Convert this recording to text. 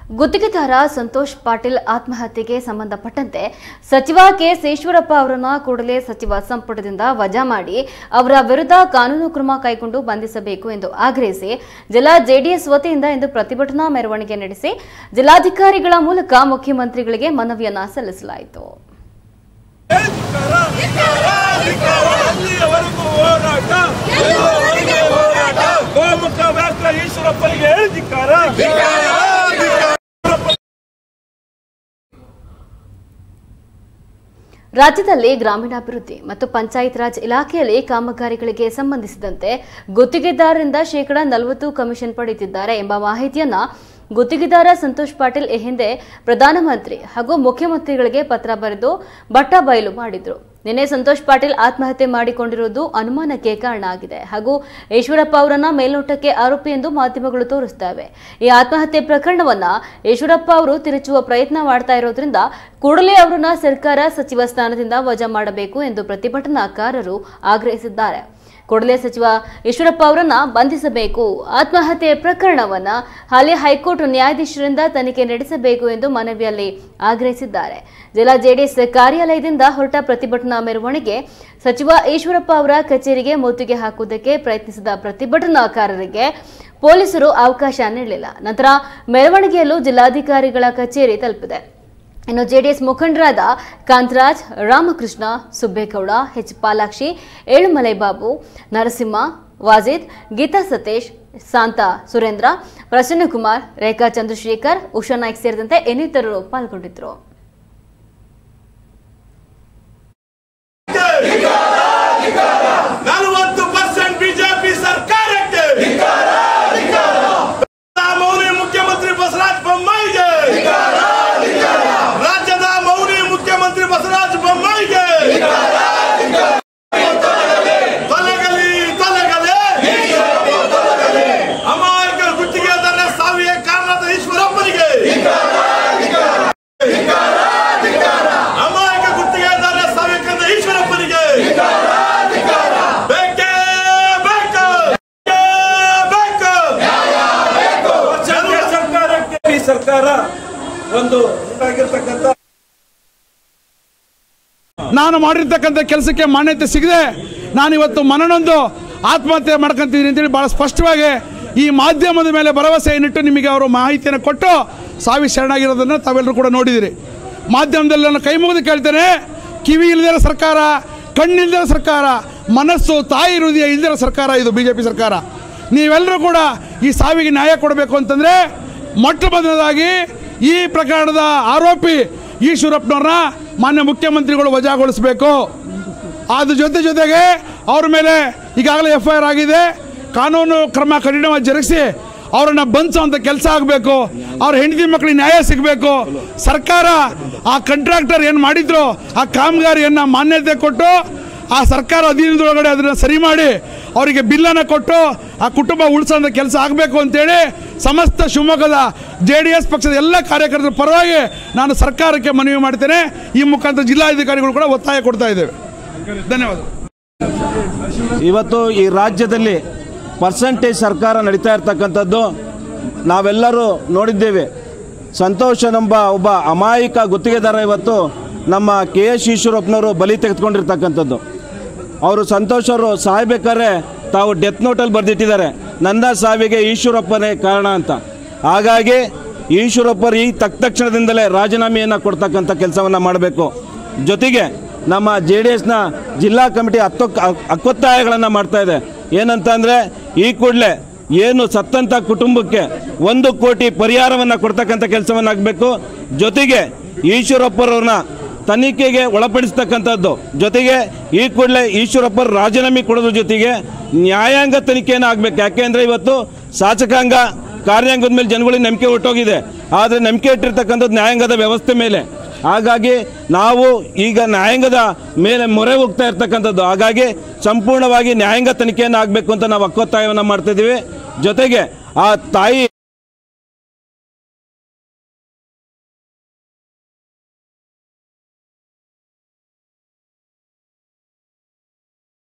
ಗುತ್ತಿಗೆದಾರ ಸಂತೋಷ್ ಪಾಟೀಲ್ ಆತ್ಮಹತ್ಯೆಗೆ ಸಂಬಂಧಪಟ್ಟಂತೆ ಸಚಿವ ಕೆಎಸ್ ಈಶ್ವರಪ್ಪ ಅವರನ್ನ ಕೂಡಲೇ ಸಚಿವ ಸಂಪುಟದಿಂದ ವಜಾ ಮಾಡಿ ಅವರ ವಿರುದ್ಧ ಕಾನೂನು ಕ್ರಮ ಕೈಗೊಂಡು ಬಂಧಿಸಬೇಕು ಎಂದು ಆಗ್ರಹಿಸಿ ಜಿಲ್ಲಾ ಜೆಡಿಎಸ್ ವತಿಯಿಂದ ಇಂದು ಪ್ರತಿಭಟನಾ ಮೆರವಣಿಗೆ ನಡೆಸಿ ಜಿಲ್ಲಾಧಿಕಾರಿಗಳ ಮೂಲಕ ಮುಖ್ಯಮಂತ್ರಿಗಳಿಗೆ ಮನವಿಯನ್ನ ಸಲ್ಲಿಸಲಾಯಿತು ಅಲ್ಲಿಯವರೆಗೂ ಹೋರಾಟ ಗೋಮುಖ ವ್ಯಾಘ್ರ ಈಶ್ವರಪ್ಪನಿಗೆ ಹೇಳಿದಿಕ್ಕಾರ ರಾಜ್ಯದಲ್ಲಿ ಗ್ರಾಮೀಣಾಭಿವೃದ್ಧಿ ಮತ್ತು ಪಂಚಾಯತ್ ರಾಜ್ ಇಲಾಖೆಯಲ್ಲಿ ಕಾಮಗಾರಿಗಳಿಗೆ ಸಂಬಂಧಿಸಿದಂತೆ ಗುತ್ತಿಗೆದಾರರಿಂದ ಶೇಕಡಾ ನಲವತ್ತು ಕಮಿಷನ್ ಪಡೆಯುತ್ತಿದ್ದಾರೆ ಎಂಬ ಮಾಹಿತಿಯನ್ನ ಗುತ್ತಿಗೆದಾರ ಸಂತೋಷ್ ಪಾಟೀಲ್ ಈ ಹಿಂದೆ ಪ್ರಧಾನಮಂತ್ರಿ ಹಾಗೂ ಮುಖ್ಯಮಂತ್ರಿಗಳಿಗೆ ಪತ್ರ ಬರೆದು ಬಟ್ಟ ಬಯಲು ಮಾಡಿದ್ರು ನಿನ್ನೆ ಸಂತೋಷ್ ಪಾಟೀಲ್ ಆತ್ಮಹತ್ಯೆ ಮಾಡಿಕೊಂಡಿರುವುದು ಅನುಮಾನಕ್ಕೆ ಕಾರಣ ಆಗಿದೆ ಹಾಗೂ ಈಶ್ವರಪ್ಪ ಅವರನ್ನ ಮೇಲ್ನೋಟಕ್ಕೆ ಆರೋಪಿ ಎಂದು ಮಾಧ್ಯಮಗಳು ತೋರಿಸ್ತವೆ ಈ ಆತ್ಮಹತ್ಯೆ ಪ್ರಕರಣವನ್ನ ಈಶ್ವರಪ್ಪ ಅವರು ತಿರುಚುವ ಪ್ರಯತ್ನ ಮಾಡ್ತಾ ಇರೋದ್ರಿಂದ ಕೂಡಲೇ ಅವರನ್ನ ಸರ್ಕಾರ ಸಚಿವ ಸ್ಥಾನದಿಂದ ವಜಾ ಮಾಡಬೇಕು ಎಂದು ಪ್ರತಿಭಟನಾಕಾರರು ಆಗ್ರಹಿಸಿದ್ದಾರೆ ಕೂಡಲೇ ಸಚಿವ ಈಶ್ವರಪ್ಪ ಅವರನ್ನ ಬಂಧಿಸಬೇಕು ಆತ್ಮಹತ್ಯೆ ಪ್ರಕರಣವನ್ನ ಹಾಲಿ ಹೈಕೋರ್ಟ್ ನ್ಯಾಯಾಧೀಶರಿಂದ ತನಿಖೆ ನಡೆಸಬೇಕು ಎಂದು ಮನವಿಯಲ್ಲಿ ಆಗ್ರಹಿಸಿದ್ದಾರೆ ಜಿಲ್ಲಾ ಜೆಡಿಎಸ್ ಕಾರ್ಯಾಲಯದಿಂದ ಹೊರಟ ಪ್ರತಿಭಟನಾ ಮೆರವಣಿಗೆ ಸಚಿವ ಈಶ್ವರಪ್ಪ ಅವರ ಕಚೇರಿಗೆ ಮುತ್ತಿಗೆ ಹಾಕುವುದಕ್ಕೆ ಪ್ರಯತ್ನಿಸಿದ ಪ್ರತಿಭಟನಾಕಾರರಿಗೆ ಪೊಲೀಸರು ಅವಕಾಶ ನೀಡಲಿಲ್ಲ ನಂತರ ಮೆರವಣಿಗೆಯಲ್ಲೂ ಜಿಲ್ಲಾಧಿಕಾರಿಗಳ ಕಚೇರಿ ತಲುಪಿದೆ ಇನ್ನು ಜೆಡಿಎಸ್ ಮುಖಂಡರಾದ ಕಾಂತರಾಜ್ ರಾಮಕೃಷ್ಣ ಸುಬ್ಬೇಗೌಡ ಎಚ್ ಪಾಲಾಕ್ಷಿ ಏಳುಮಲೈ ಬಾಬು ನರಸಿಂಹ ವಾಜಿದ್ ಗೀತಾ ಸತೀಶ್ ಶಾಂತಾ ಸುರೇಂದ್ರ ಪ್ರಸನ್ನಕುಮಾರ್ ರೇಖಾ ಚಂದ್ರಶೇಖರ್ ಉಷಾ ನಾಯ್ಕ್ ಸೇರಿದಂತೆ ಇನ್ನಿತರರು ಪಾಲ್ಗೊಂಡಿದ್ದರು ನಲವತ್ತು ಪರ್ಸೆಂಟ್ ಬಿಜೆಪಿ ಸರ್ಕಾರಕ್ಕೆ ಮೌನಿ ಮುಖ್ಯಮಂತ್ರಿ ಬಸವರಾಜ ಬೊಮ್ಮಾಯಿಗೆ ರಾಜ್ಯದ ಮೌನಿ ಮುಖ್ಯಮಂತ್ರಿ ಬಸವರಾಜ ಬೊಮ್ಮಾಯಿಗೆ ತೊಲಗಲಿ ತೊಲಗಲಿ ಅಮಾಯಕ ಗುತ್ತಿಗೆದಾರ ಸಾವಿಗೆ ಕಾರಣದ ಈಶ್ವರಪ್ಪನಿಗೆ ಅಮಾಯಕ ಗುತ್ತಿಗೆದಾರ ಸಾವಿಗೆ ಕಾರಣ ಈಶ್ವರಪ್ಪನಿಗೆ ಬೇಕೇ ಬೇಕು ಬೇಕೇ ಬೇಕು ಕೇಂದ್ರ ಸರ್ಕಾರಕ್ಕೆ ಈ ಸರ್ಕಾರ ಒಂದು ಆಗಿರ್ತಕ್ಕಂಥ ನಾನು ಮಾಡಿರ್ತಕ್ಕಂಥ ಕೆಲಸಕ್ಕೆ ಮಾನ್ಯತೆ ಸಿಗದೆ ನಾನು ಇವತ್ತು ಮನನೊಂದು ಆತ್ಮಹತ್ಯೆ ಮಾಡ್ಕೊಂತಿದ್ದೀನಿ ಅಂತೇಳಿ ಭಾಳ ಸ್ಪಷ್ಟವಾಗಿ ಈ ಮಾಧ್ಯಮದ ಮೇಲೆ ಭರವಸೆ ಏನಿಟ್ಟು ನಿಮಗೆ ಅವರು ಮಾಹಿತಿಯನ್ನು ಕೊಟ್ಟು ಸಾವಿ ಶರಣಾಗಿರೋದನ್ನು ತಾವೆಲ್ಲರೂ ಕೂಡ ನೋಡಿದಿರಿ ಮಾಧ್ಯಮದಲ್ಲಿ ನಾನು ಕೈ ಮುಗಿದು ಕೇಳ್ತೇನೆ ಕಿವಿ ಇಲ್ಲದಿರೋ ಸರ್ಕಾರ ಕಣ್ಣಿಲ್ದಿರೋ ಸರ್ಕಾರ ಮನಸ್ಸು ತಾಯಿ ಹೃದಯ ಇಲ್ದಿರೋ ಸರ್ಕಾರ ಇದು ಬಿ ಜೆ ಪಿ ಸರ್ಕಾರ ನೀವೆಲ್ಲರೂ ಕೂಡ ಈ ಸಾವಿಗೆ ನ್ಯಾಯ ಕೊಡಬೇಕು ಅಂತಂದರೆ ಮೊಟ್ಟ ಮೊದಲನೇದಾಗಿ ಈ ಪ್ರಕರಣದ ಆರೋಪಿ ಈಶ್ವರಪ್ಪನವ್ರನ್ನ ಮಾನ್ಯ ಮುಖ್ಯಮಂತ್ರಿಗಳು ವಜಾಗೊಳಿಸಬೇಕು ಅದ್ರ ಜೊತೆ ಜೊತೆಗೆ ಅವ್ರ ಮೇಲೆ ಈಗಾಗಲೇ ಎಫ್ ಐ ಆರ್ ಆಗಿದೆ ಕಾನೂನು ಕ್ರಮ ಕಠಿಣವಾಗಿ ಜರುಗಿಸಿ ಅವರನ್ನ ಬಂಧಿಸುವಂಥ ಕೆಲಸ ಆಗಬೇಕು ಅವ್ರ ಹೆಂಡತಿ ಮಕ್ಕಳಿಗೆ ನ್ಯಾಯ ಸಿಗಬೇಕು ಸರ್ಕಾರ ಆ ಕಾಂಟ್ರಾಕ್ಟರ್ ಏನು ಮಾಡಿದ್ರು ಆ ಕಾಮಗಾರಿಯನ್ನು ಮಾನ್ಯತೆ ಕೊಟ್ಟು ಆ ಸರ್ಕಾರ ಅಧೀನದೊಳಗಡೆ ಅದನ್ನು ಸರಿ ಮಾಡಿ ಅವರಿಗೆ ಬಿಲ್ಲನ್ನು ಕೊಟ್ಟು ಆ ಕುಟುಂಬ ಉಳಿಸೋಂಥ ಕೆಲಸ ಆಗಬೇಕು ಅಂತೇಳಿ ಸಮಸ್ತ ಶಿವಮೊಗ್ಗದ ಜೆ ಡಿ ಎಸ್ ಪಕ್ಷದ ಎಲ್ಲ ಕಾರ್ಯಕರ್ತರ ಪರವಾಗಿ ನಾನು ಸರ್ಕಾರಕ್ಕೆ ಮನವಿ ಮಾಡ್ತೇನೆ ಈ ಮುಖಾಂತರ ಜಿಲ್ಲಾಧಿಕಾರಿಗಳು ಕೂಡ ಒತ್ತಾಯ ಕೊಡ್ತಾ ಇದ್ದೇವೆ ಧನ್ಯವಾದ ಇವತ್ತು ಈ ರಾಜ್ಯದಲ್ಲಿ ಪರ್ಸೆಂಟೇಜ್ ಸರ್ಕಾರ ನಡೀತಾ ಇರ್ತಕ್ಕಂಥದ್ದು ನಾವೆಲ್ಲರೂ ನೋಡಿದ್ದೇವೆ ಸಂತೋಷನೆಂಬ ಒಬ್ಬ ಅಮಾಯಕ ಗುತ್ತಿಗೆದಾರ ಇವತ್ತು ನಮ್ಮ ಕೆ ಎಸ್ ಈಶ್ವರಪ್ಪನವರು ಬಲಿ ತೆಗೆದುಕೊಂಡಿರ್ತಕ್ಕಂಥದ್ದು ಅವರು ಸಂತೋಷ್ ಅವರು ಸಾಯ್ಬೇಕಾದ್ರೆ ತಾವು ಡೆತ್ ನೋಟಲ್ಲಿ ಬರೆದಿಟ್ಟಿದ್ದಾರೆ ನನ್ನ ಸಾವಿಗೆ ಈಶ್ವರಪ್ಪನೇ ಕಾರಣ ಅಂತ ಹಾಗಾಗಿ ಈಶ್ವರಪ್ಪರು ಈ ತಕ್ಕ ತಕ್ಷಣದಿಂದಲೇ ರಾಜೀನಾಮೆಯನ್ನು ಕೊಡ್ತಕ್ಕಂಥ ಕೆಲಸವನ್ನು ಮಾಡಬೇಕು ಜೊತೆಗೆ ನಮ್ಮ ಜೆ ಡಿ ಎಸ್ನ ಜಿಲ್ಲಾ ಕಮಿಟಿ ಹತ್ತು ಹಕ್ಕೊತ್ತಾಯಗಳನ್ನು ಮಾಡ್ತಾ ಇದೆ ಏನಂತ ಅಂದರೆ ಈ ಕೂಡಲೇ ಏನು ಸತ್ತಂಥ ಕುಟುಂಬಕ್ಕೆ ಒಂದು ಕೋಟಿ ಪರಿಹಾರವನ್ನು ಕೊಡ್ತಕ್ಕಂಥ ಕೆಲಸವನ್ನು ಆಗಬೇಕು ಜೊತೆಗೆ ಈಶ್ವರಪ್ಪರವ್ರನ್ನ ತನಿಖೆಗೆ ಒಳಪಡಿಸ್ತಕ್ಕಂಥದ್ದು ಜೊತೆಗೆ ಈ ಕೂಡಲೇ ಈಶ್ವರಪ್ಪರ ರಾಜೀನಾಮೆ ಕೊಡೋದ್ರ ಜೊತೆಗೆ ನ್ಯಾಯಾಂಗ ತನಿಖೆಯನ್ನು ಆಗಬೇಕು ಯಾಕೆಂದರೆ ಇವತ್ತು ಶಾಸಕಾಂಗ ಕಾರ್ಯಾಂಗದ ಮೇಲೆ ಜನಗಳಿಗೆ ನಂಬಿಕೆ ಹೊಟ್ಟೋಗಿದೆ ಆದರೆ ನಂಬಿಕೆ ಇಟ್ಟಿರ್ತಕ್ಕಂಥದ್ದು ನ್ಯಾಯಾಂಗದ ವ್ಯವಸ್ಥೆ ಮೇಲೆ ಹಾಗಾಗಿ ನಾವು ಈಗ ನ್ಯಾಯಾಂಗದ ಮೇಲೆ ಮೊರೆ ಹೋಗ್ತಾ ಇರ್ತಕ್ಕಂಥದ್ದು ಹಾಗಾಗಿ ಸಂಪೂರ್ಣವಾಗಿ ನ್ಯಾಯಾಂಗ ತನಿಖೆಯನ್ನು ಆಗಬೇಕು ಅಂತ ನಾವು ಹಕ್ಕೊತ್ತಾಯವನ್ನು ಮಾಡ್ತಿದ್ದೀವಿ ಜೊತೆಗೆ ಆ ತಾಯಿ